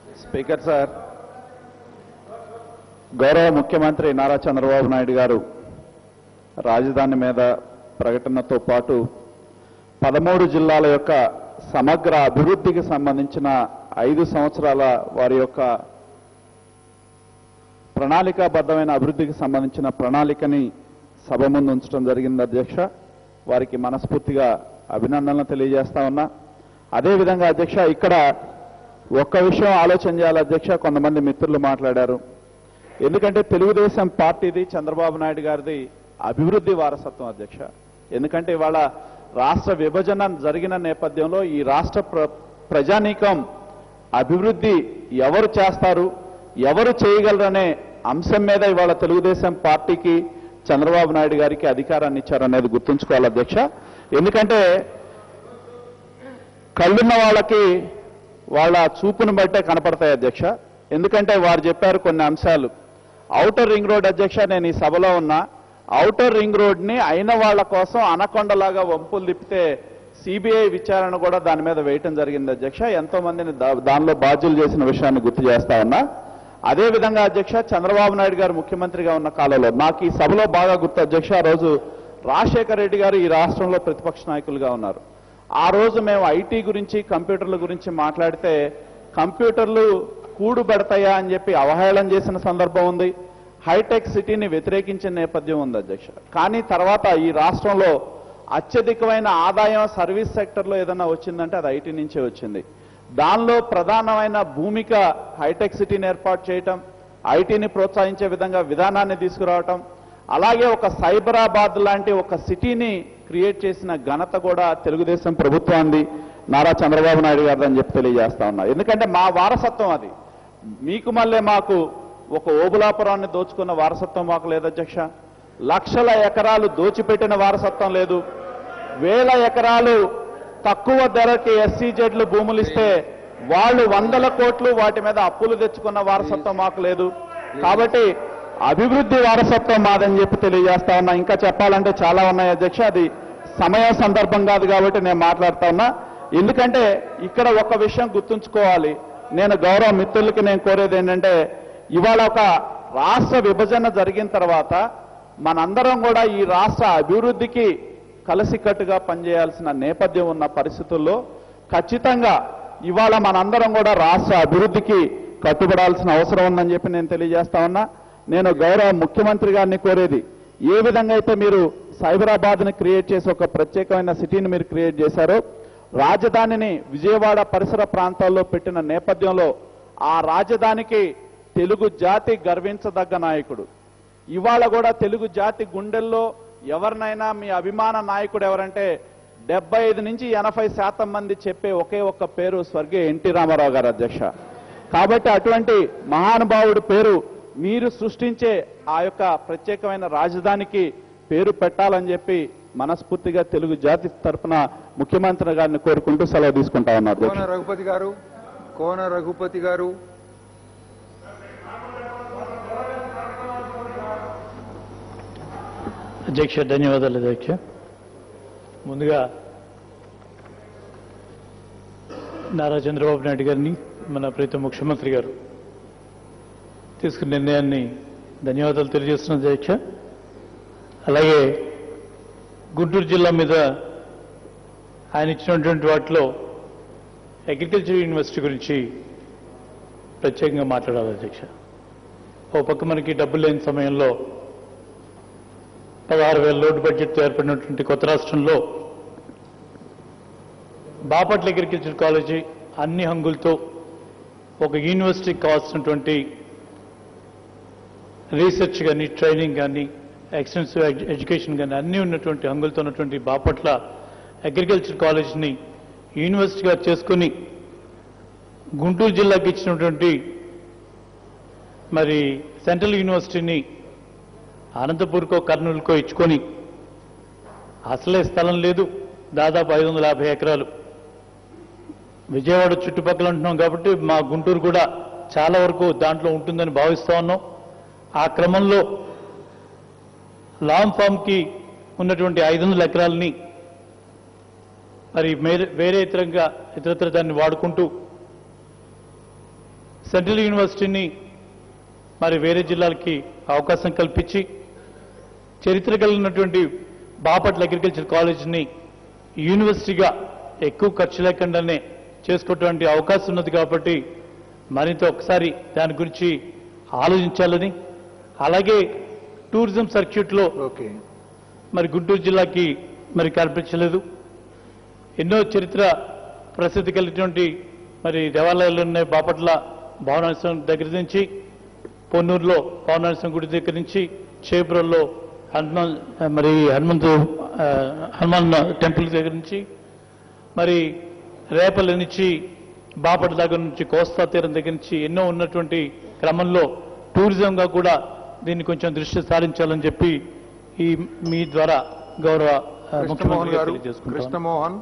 Speaker sir గౌరవ ముఖ్యమంత్రి నారా చంద్రబాబు నాయుడు గారు రాజధాని మీద ప్రకటనతో పాటు పదమూడు జిల్లాల యొక్క సమగ్ర అభివృద్ధికి సంబంధించిన ఐదు సంవత్సరాల వారి యొక్క ప్రణాళికాబద్ధమైన అభివృద్ధికి సంబంధించిన ప్రణాళికని సభ ముందు ఉంచడం జరిగింది అధ్యక్ష వారికి మనస్ఫూర్తిగా అభినందనలు తెలియజేస్తా ఉన్నా అదేవిధంగా అధ్యక్ష ఇక్కడ ఒక్క విషయం ఆలోచన చేయాలి అధ్యక్ష కొంతమంది మిత్రులు మాట్లాడారు ఎందుకంటే తెలుగుదేశం పార్టీది చంద్రబాబు నాయుడు గారిది అభివృద్ధి వారసత్వం అధ్యక్ష ఎందుకంటే ఇవాళ రాష్ట్ర విభజన జరిగిన నేపథ్యంలో ఈ రాష్ట్ర ప్ర ప్రజానీకం అభివృద్ధి ఎవరు చేస్తారు ఎవరు చేయగలరనే అంశం మీద ఇవాళ తెలుగుదేశం పార్టీకి చంద్రబాబు నాయుడు గారికి అధికారాన్ని ఇచ్చారనేది గుర్తుంచుకోవాలి అధ్యక్ష ఎందుకంటే కళ్ళున్న వాళ్ళకి వాళ్ళ చూపును బట్టే కనపడతాయి అధ్యక్ష ఎందుకంటే వారు చెప్పారు కొన్ని అంశాలు ఔటర్ రింగ్ రోడ్ అధ్యక్ష నేను ఈ సభలో ఉన్నా ఔటర్ రింగ్ రోడ్ ని అయిన వాళ్ళ కోసం అనకొండలాగా వంపులు తిప్పితే సిబిఐ విచారణ కూడా దాని మీద వేయటం జరిగింది అధ్యక్ష ఎంతో మందిని దా- దానిలో బాధ్యులు చేసిన విషయాన్ని గుర్తు చేస్తా ఉన్నా అదే విధంగా అధ్యక్ష చంద్రబాబు నాయుడు గారు ముఖ్యమంత్రిగా ఉన్న కాలంలో నాకు ఈ సభలో బాగా గుర్తు అధ్యక్ష ఆ రోజు రాజశేఖర రెడ్డి గారు ఈ రాష్ట్రంలో ప్రతిపక్ష నాయకులుగా ఉన్నారు ఆ రోజు మేము ఐటీ గురించి కంప్యూటర్ల గురించి మాట్లాడితే కంప్యూటర్లు కూడు పెడతాయా అని చెప్పి అవహేళన చేసిన సందర్భం ఉంది హైటెక్ సిటీని వ్యతిరేకించిన నేపథ్యం ఉంది అధ్యక్ష కానీ తర్వాత ఈ రాష్ట్రంలో అత్యధికమైన ఆదాయం సర్వీస్ సెక్టర్లో ఏదైనా వచ్చిందంటే అది ఐటీ నుంచే వచ్చింది దానిలో ప్రధానమైన భూమిక హైటెక్ సిటీని ఏర్పాటు చేయటం ఐటీని ప్రోత్సహించే విధంగా విధానాన్ని తీసుకురావటం అలాగే ఒక సైబరాబాద్ లాంటి ఒక సిటీని క్రియేట్ చేసిన ఘనత కూడా తెలుగుదేశం ప్రభుత్వాన్ని నారా చంద్రబాబు నాయుడు గారు అని చెప్పి తెలియజేస్తా ఉన్నా ఎందుకంటే మా వారసత్వం అది మీకు మళ్ళీ మాకు ఒక ఓబులాపురాన్ని దోచుకున్న వారసత్వం మాకు లేదు అధ్యక్ష లక్షల ఎకరాలు దోచిపెట్టిన వారసత్వం లేదు వేల ఎకరాలు తక్కువ ధరకి ఎస్సీజెడ్లు భూములు ఇస్తే వాళ్ళు వందల కోట్లు వాటి మీద అప్పులు తెచ్చుకున్న వారసత్వం మాకు లేదు కాబట్టి అభివృద్ధి వారసత్వం మాదని చెప్పి తెలియజేస్తా ఉన్నా ఇంకా చెప్పాలంటే చాలా ఉన్నాయి అధ్యక్ష అది సమయం సందర్భం కాదు కాబట్టి నేను మాట్లాడుతా ఉన్నా ఎందుకంటే ఇక్కడ ఒక విషయం గుర్తుంచుకోవాలి నేను గౌరవ మిత్రులకి నేను కోరేది ఏంటంటే ఇవాళ ఒక రాష్ట్ర విభజన జరిగిన తర్వాత మనందరం కూడా ఈ రాష్ట్ర అభివృద్ధికి కలిసికట్టుగా పనిచేయాల్సిన నేపథ్యం ఉన్న పరిస్థితుల్లో ఖచ్చితంగా ఇవాళ మనందరం కూడా రాష్ట్ర అభివృద్ధికి కట్టుబడాల్సిన అవసరం ఉందని చెప్పి నేను తెలియజేస్తా ఉన్నా నేను గౌరవ ముఖ్యమంత్రి గారిని కోరేది ఏ విధంగా అయితే మీరు సైబరాబాద్ని క్రియేట్ చేసి ఒక ప్రత్యేకమైన సిటీని మీరు క్రియేట్ చేశారో రాజధానిని విజయవాడ పరిసర ప్రాంతాల్లో పెట్టిన నేపథ్యంలో ఆ రాజధానికి తెలుగు జాతి గర్వించదగ్గ నాయకుడు ఇవాళ కూడా తెలుగు జాతి గుండెల్లో ఎవరినైనా మీ అభిమాన నాయకుడు ఎవరంటే డెబ్బై ఐదు నుంచి ఎనభై శాతం మంది చెప్పే ఒకే ఒక్క పేరు స్వర్గీయ ఎన్టీ రామారావు గారు అధ్యక్ష కాబట్టి అటువంటి మహానుభావుడి పేరు మీరు సృష్టించే ఆ యొక్క ప్రత్యేకమైన రాజధానికి పేరు పెట్టాలని చెప్పి మనస్ఫూర్తిగా తెలుగు జాతి తరఫున ముఖ్యమంత్రి గారిని కోరుకుంటూ సెలవు తీసుకుంటా ఉన్నారు కోన అధ్యక్ష. రఘుపతి గారు కోన రఘుపతి గారు అధ్యక్ష ధన్యవాదాలు అధ్యక్ష ముందుగా నారా చంద్రబాబు నాయుడు గారిని మన ప్రీతం ముఖ్యమంత్రి గారు తీసుకున్న నిర్ణయాన్ని ధన్యవాదాలు తెలియజేస్తున్నాను అధ్యక్ష అలాగే గుంటూరు జిల్లా మీద ఆయన ఇచ్చినటువంటి వాటిలో అగ్రికల్చర్ యూనివర్సిటీ గురించి ప్రత్యేకంగా మాట్లాడాలి అధ్యక్ష ఓ పక్క మనకి డబ్బులు లేని సమయంలో పదహారు వేల లోటు బడ్జెట్తో ఏర్పడినటువంటి కొత్త రాష్ట్రంలో బాపట్ల అగ్రికల్చర్ కాలేజీ అన్ని హంగులతో ఒక యూనివర్సిటీకి కావాల్సినటువంటి రీసెర్చ్ కానీ ట్రైనింగ్ కానీ ఎక్స్టెన్సివ్ ఎడ్యుకేషన్ కానీ అన్నీ ఉన్నటువంటి హంగులతో ఉన్నటువంటి బాపట్ల అగ్రికల్చర్ కాలేజీని యూనివర్సిటీగా చేసుకుని గుంటూరు జిల్లాకి ఇచ్చినటువంటి మరి సెంట్రల్ యూనివర్సిటీని అనంతపూర్కో కర్నూలుకో ఇచ్చుకొని అసలే స్థలం లేదు దాదాపు ఐదు వందల యాభై ఎకరాలు విజయవాడ చుట్టుపక్కల ఉంటున్నాం కాబట్టి మా గుంటూరు కూడా చాలా వరకు దాంట్లో ఉంటుందని భావిస్తా ఉన్నాం ఆ క్రమంలో లాంగ్ ఫామ్కి ఉన్నటువంటి ఐదు వందల ఎకరాలని మరి మేరే- వేరే ఇతరంగా ఇతరత్ర దాన్ని వాడుకుంటూ సెంట్రల్ యూనివర్సిటీని మరి వేరే జిల్లాలకి అవకాశం కల్పించి చరిత్ర కలిగినటువంటి బాపట్ల అగ్రికల్చర్ కాలేజీని యూనివర్సిటీగా ఎక్కువ ఖర్చు లేకుండానే చేసుకోవటువంటి అవకాశం ఉన్నది కాబట్టి మరింత ఒకసారి దాని గురించి ఆలోచించాలని అలాగే టూరిజం సర్క్యూట్లో ఓకే మరి గుంటూరు జిల్లాకి మరి కల్పించలేదు ఎన్నో చరిత్ర ప్రసిద్ధి కలిగినటువంటి మరి దేవాలయాలు ఉన్నాయి బాపట్ల భవనాశ్వరం దగ్గర నుంచి పొన్నూరులో భవనాశ్వరం గుడి దగ్గర నుంచి చేపురంలో హనుమాన్ మరి హనుమంతు ఆ, హనుమాన్ టెంపుల్ దగ్గర నుంచి మరి రేపల నుంచి బాపట్ల దగ్గర నుంచి కోస్తా తీరం దగ్గర నుంచి ఎన్నో ఉన్నటువంటి క్రమంలో టూరిజంగా కూడా దీన్ని కొంచెం దృష్టి సారించాలని చెప్పి ఈ మీ ద్వారా గౌరవ ఆ, కృష్ణమోహన్ ముఖ్యమంత్రి గారు గారు తెలియజేసుకుంటాం కృష్ణమోహన్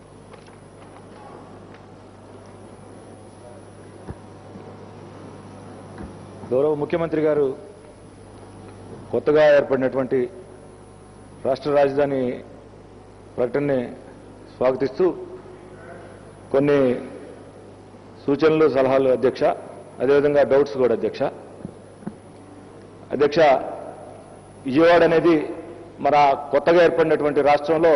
గౌరవ ముఖ్యమంత్రి గారు కొత్తగా ఏర్పడినటువంటి రాష్ట్ర రాజధాని ప్రకటనని స్వాగతిస్తూ కొన్ని సూచనలు సలహాలు అధ్యక్ష అదేవిధంగా డౌట్స్ కూడా అధ్యక్ష అధ్యక్ష విజయవాడ అనేది మన కొత్తగా ఏర్పడినటువంటి రాష్ట్రంలో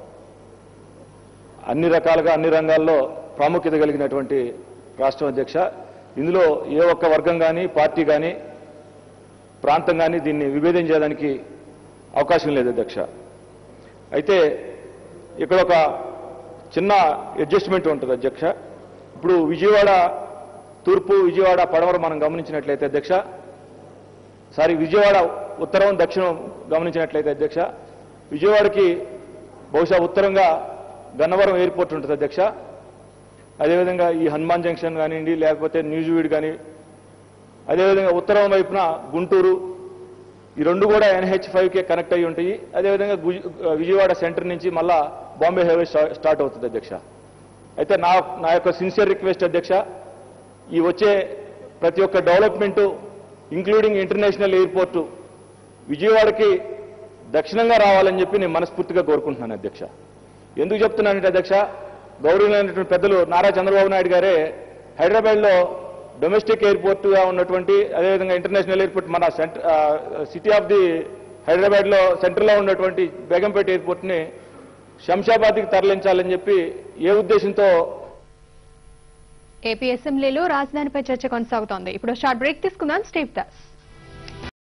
అన్ని రకాలుగా అన్ని రంగాల్లో ప్రాముఖ్యత కలిగినటువంటి రాష్ట్రం అధ్యక్ష ఇందులో ఏ ఒక్క వర్గం కానీ పార్టీ కానీ ప్రాంతం కానీ దీన్ని విభేదం చేయడానికి అవకాశం లేదు అధ్యక్ష అయితే ఇక్కడ ఒక చిన్న అడ్జస్ట్మెంట్ ఉంటుంది అధ్యక్ష ఇప్పుడు విజయవాడ తూర్పు విజయవాడ పడమర మనం గమనించినట్లయితే అధ్యక్ష సారీ విజయవాడ ఉత్తరం దక్షిణం గమనించినట్లయితే అధ్యక్ష విజయవాడకి బహుశా ఉత్తరంగా గన్నవరం ఎయిర్పోర్ట్ ఉంటుంది అధ్యక్ష అదేవిధంగా ఈ హనుమాన్ జంక్షన్ కానివ్వండి లేకపోతే న్యూజివీడ్ కానీ అదేవిధంగా ఉత్తరం వైపున గుంటూరు ఈ రెండు కూడా ఎన్హెచ్ కే కనెక్ట్ అయి ఉంటాయి అదేవిధంగా గుజ- విజయవాడ సెంటర్ నుంచి మళ్ళా బాంబే హైవే స్టా- స్టార్ట్ అవుతుంది అధ్యక్ష అయితే నా నా యొక్క సిన్సియర్ రిక్వెస్ట్ అధ్యక్ష ఈ వచ్చే ప్రతి ఒక్క డెవలప్మెంటు ఇంక్లూడింగ్ ఇంటర్నేషనల్ ఎయిర్పోర్టు విజయవాడకి దక్షిణంగా రావాలని చెప్పి నేను మనస్ఫూర్తిగా కోరుకుంటున్నాను అధ్యక్ష ఎందుకు చెప్తున్నానంటే అధ్యక్ష గౌరవమైనటువంటి పెద్దలు నారా చంద్రబాబు నాయుడు గారే హైదరాబాద్లో డొమెస్టిక్ ఎయిర్పోర్ట్గా ఉన్నటువంటి అదేవిధంగా ఇంటర్నేషనల్ ఎయిర్పోర్ట్ మన సెంటర్ సిటీ ఆఫ్ ది హైదరాబాద్లో సెంటర్లో ఉన్నటువంటి బేగంపేట ఎయిర్పోర్ట్ని శంషాబాద్కి తరలించాలని చెప్పి ఏ ఉద్దేశంతో ఏపీ అసెంబ్లీలో రాజధానిపై చర్చ కొనసాగుతోంది ఇప్పుడు షార్ట్ బ్రేక్ తీసుకుందాం స్టేప్ దాస్